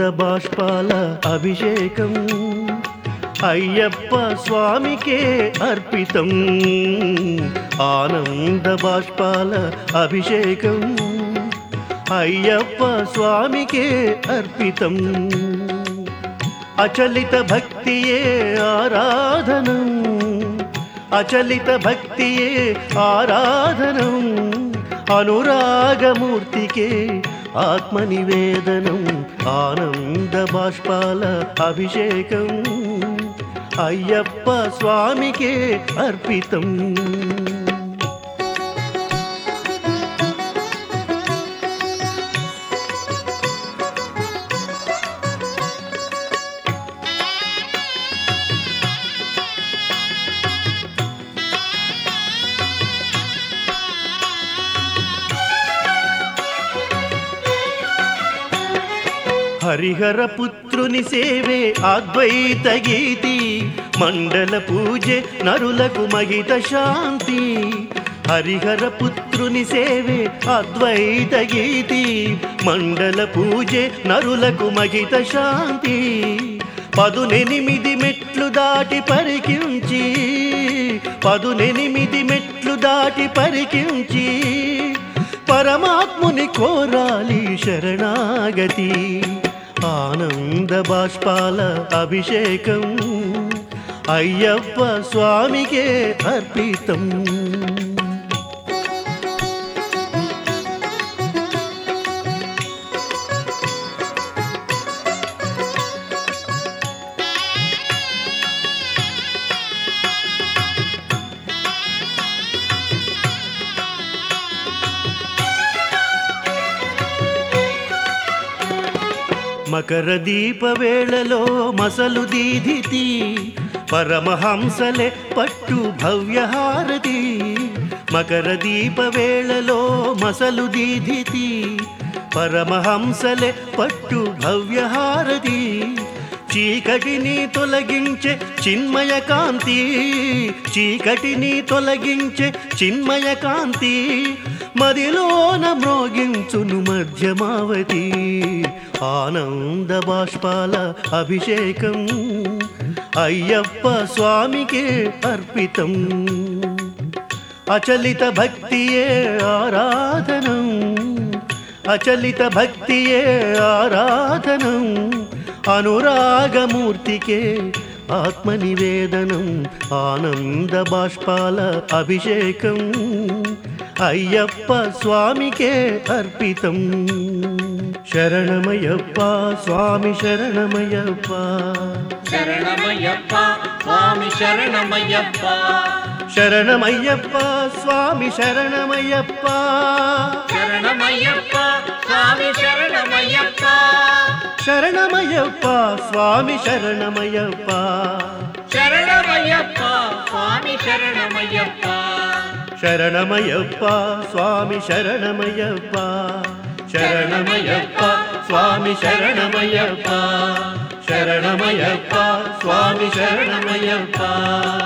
బాష్పాల అభిషేకం అయ్యప్ప స్వామికే అర్పితం ఆనంద బాష్పాల అభిషేకం అయ్యప్ప స్వామికే అర్పితం అచలిత భక్తియే ఆరాధనం అచలిత భక్తియే ఆరాధనం అనురాగమూర్తికే ఆత్మనివేదనం ఆనంద బాష్పాల అభిషేకం అయ్యప్ప స్వామికే అర్పితం హరిహర పుత్రుని సేవే అద్వైత గీతి మండల పూజే నరులకు మహిత శాంతి హరిహర పుత్రుని సేవే అద్వైత గీతి మండల పూజే నరులకు మహిత శాంతి పదునెనిమిది మెట్లు దాటి పరికించి పదునెనిమిది మెట్లు దాటి పరికించి పరమాత్ముని కోరాలి శరణాగతి ఆనంద బాష్పాల అభిషేకం అయ్యప్ప స్వామికే అర్పితం మకర దీప వేళలో మసలు దీధితి పరమహంసలే పట్టు భవ్యహారతి మకర దీప వేళలో మసలు దీధితి పరమహంసలే పట్టు భవ్యహారతి చీకటిని తొలగించే చిన్మయ కాంతి చీకటిని తొలగించే చిన్మయ కాంతి మదిలోన మ్రోగించును మధ్యమావతి ఆనంద బాష్పాల అభిషేకం అయ్యప్ప స్వామికే అర్పితం అచలిత భక్తియే ఆరాధనం అచలిత భక్తియే ఆరాధనం అనురాగమూర్తికే ఆత్మనివేదనం ఆనంద బాష్పాల అభిషేకం అయ్యప్ప స్వామికే అర్పితం శరణమయ్యప్ప స్వామి శరణమయ్యప్ప శరణమయ్యప్ప స్వామి శరణమయ్యప్ప శరణమయ్యప్ప స్వామి శరణమయ్యప్ప శరణమయ్యప్ప స్వామి శరణమయ్యప్ప శరణమయ్యప్ప స్వామి శరణమయ్యప్ప శరణమయ్యప్ప స్వామి శరణమయ్యప్ప శరణమయ్యప్ప స్వామి శరణమయ్యప్ప శరణమయ్యప్ప స్వామి శరణమయ్యప్ప శరణమయ్యప్ప స్వామి శరణమయ్యప్ప